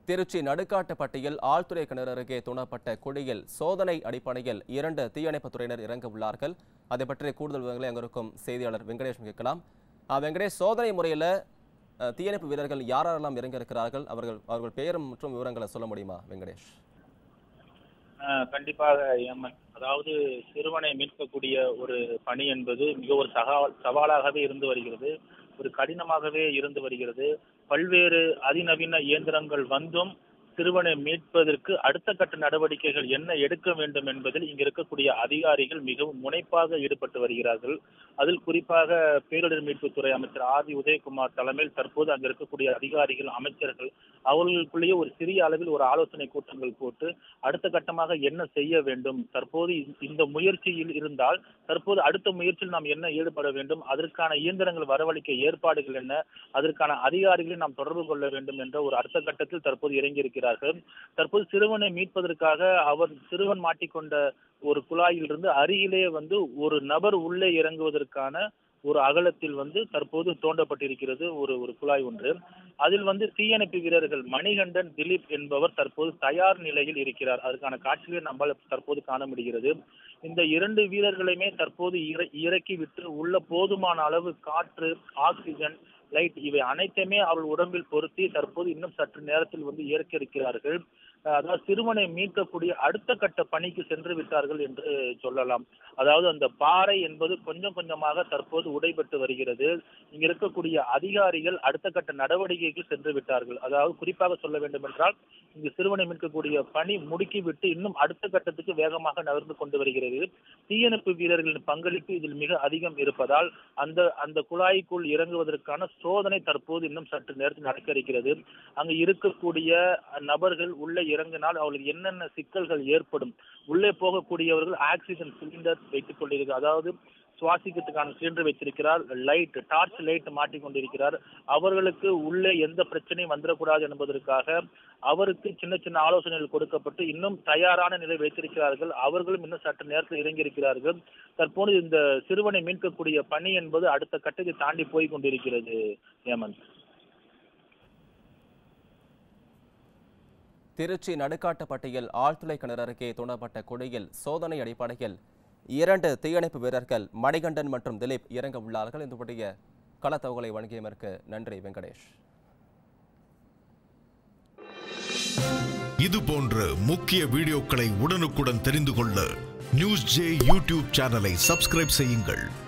திருச்சி நடுக்காட்டுப்பட்டியில் ஆழ்துறை கிணறு அருகே தூணப்பட்ட குழியில் சோதனை அடிப்படையில் இரண்டு தீயணைப்புத் துறையினர் இறங்க உள்ளார்கள் அதை பற்றிய கூடுதல் விவரங்களை அங்க இருக்கும் செய்தியாளர் வெங்கடேஷ் கேட்கலாம் அஹ், வெங்கடேஷ் சோதனை முறையில் அஹ், தீயணைப்பு வீரர்கள் யாரெல்லாம் இறங்க இருக்கிறார்கள் அவர்கள் அவர்கள் பெயர் மற்றும் விவரங்களை சொல்ல முடியுமா வெங்கடேஷ் ஆஹ் கண்டிப்பாக ஏமன் அதாவது சிறுவனை மீட்கக்கூடிய ஒரு பணி என்பது மிக ஒரு சகா சவாலாகவே இருந்து வருகிறது ஒரு கடினமாகவே இருந்து வருகிறது பல்வேறு அதிநவீன இயந்திரங்கள் வந்தும் சிறுவனை மீட்பதற்கு அடுத்த கட்ட நடவடிக்கைகள் என்ன எடுக்க வேண்டும் என்பதில் இங்கு இருக்கக்கூடிய அதிகாரிகள் மிகவும் முனைப்பாக ஈடுபட்டு வருகிறார்கள் அதில் குறிப்பாக பேரிடர் மீட்புத்துறை அமைச்சர் ஆர் வி உதயகுமார் தலைமையில் தற்போது அங்கு இருக்கக்கூடிய அதிகாரிகள் அமைச்சர்கள் அவர்களுக்குள்ளேயே ஒரு சிறிய அளவில் ஒரு ஆலோசனை கூட்டங்கள் போட்டு அடுத்த கட்டமாக என்ன செய்ய வேண்டும் தற்போது இந்த- இந்த முயற்சியில் இருந்தால் தற்போது அடுத்த முயற்சியில் நாம் என்ன ஈடுபட வேண்டும் அதற்கான இயந்திரங்கள் வரவழைக்க ஏற்பாடுகள் என்ன அதற்கான அதிகாரிகளை நாம் தொடர்பு கொள்ள வேண்டும் என்ற ஒரு அடுத்த கட்டத்தில் தற்போது இறங்கியிருக்கிறார்கள் தற்போது சிறுவனை மீட்பதற்காக அவர் சிறுவன் மாட்டிக்கொண்ட ஒரு குழாயிலிருந்து அருகிலே வந்து ஒரு நபர் உள்ளே இறங்குவதற்கான ஒரு அகலத்தில் வந்து தற்போது தோண்டப்பட்டிருக்கிறது ஒரு ஒரு குழாய் ஒன்று அதில் வந்து தீயணைப்பு வீரர்கள் மணிகண்டன் திலீப் என்பவர் தற்போது தயார் நிலையில் இருக்கிறார் அதற்கான காட்சிகளை நம்மால் தற்போது காண முடிகிறது இந்த இரண்டு வீரர்களையுமே தற்போது இற- இறக்கி விட்டு உள்ள போதுமான அளவு காற்று ஆக்சிஜன் லைட் இவை அனைத்தையுமே அவர்கள் உடம்பில் பொருத்தி தற்போது இன்னும் சற்று நேரத்தில் வந்து இறக்க இருக்கிறார்கள் அஹ் அதாவது சிறுவனை மீட்கக்கூடிய அடுத்த கட்ட பணிக்கு சென்று விட்டார்கள் என்று சொல்லலாம் அதாவது அந்த பாறை என்பது கொஞ்சம் கொஞ்சமாக தற்போது உடைபட்டு வருகிறது இங்க இருக்கக்கூடிய அதிகாரிகள் அடுத்த கட்ட நடவடிக்கைக்கு சென்று விட்டார்கள் அதாவது குறிப்பாக சொல்ல வேண்டும் என்றால் இங்கு சிறுவனை மீட்கக்கூடிய பணி முடுக்கி விட்டு இன்னும் அடுத்த கட்டத்துக்கு வேகமாக நகர்ந்து கொண்டு வருகிறது தீயணைப்பு வீரர்களின் பங்களிப்பு இதில் மிக அதிகம் இருப்பதால் அந்த அந்த குழாய்க்குள் இறங்குவதற்கான சோதனை தற்போது இன்னும் சற்று நேரத்தில் நடக்க இருக்கிறது அங்கு இருக்கக்கூடிய நபர்கள் உள்ளே இறங்கினால் அவர்களுக்கு என்னென்ன சிக்கல்கள் ஏற்படும் உள்ளே போகக்கூடியவர்கள் ஆக்சிஜன் சிலிண்டர் வைத்துக் கொண்டிருக்கிறார் அதாவது சுவாசிக்கிறதுக்கான சிலிண்டர் வைத்திருக்கிறார் லைட் டார்ச் லைட் மாட்டிக் கொண்டிருக்கிறார் அவர்களுக்கு உள்ளே எந்த பிரச்சனையும் வந்துடக்கூடாது என்பதற்காக அவருக்கு சின்ன சின்ன ஆலோசனைகள் கொடுக்கப்பட்டு இன்னும் தயாரான நிலை வைத்திருக்கிறார்கள் அவர்களும் இன்னும் சற்று நேரத்தில் இறங்கியிருக்கிறார்கள் தற்போது இந்த சிறுவனை மீட்கக்கூடிய பணி என்பது அடுத்த கட்டத்தை தாண்டி போய் கொண்டிருக்கிறது ஹேமந்த் திருச்சி நடுக்காட்டுப்பட்டியில் ஆழ்துளை கிணறு அருகே தூண்டப்பட்ட குழியில் சோதனை அடிப்படையில் இரண்டு தீயணைப்பு வீரர்கள் மணிகண்டன் மற்றும் திலீப் இறங்க உள்ளார்கள் இந்த பற்றிய கள தகவலை வழங்கியதற்கு நன்றி வெங்கடேஷ் இது போன்ற முக்கிய வீடியோக்களை உடனுக்குடன் தெரிந்து கொள்ள நியூஸ் ஜே யூடியூப் சேனலை சப்ஸ்கிரைப் செய்யுங்கள்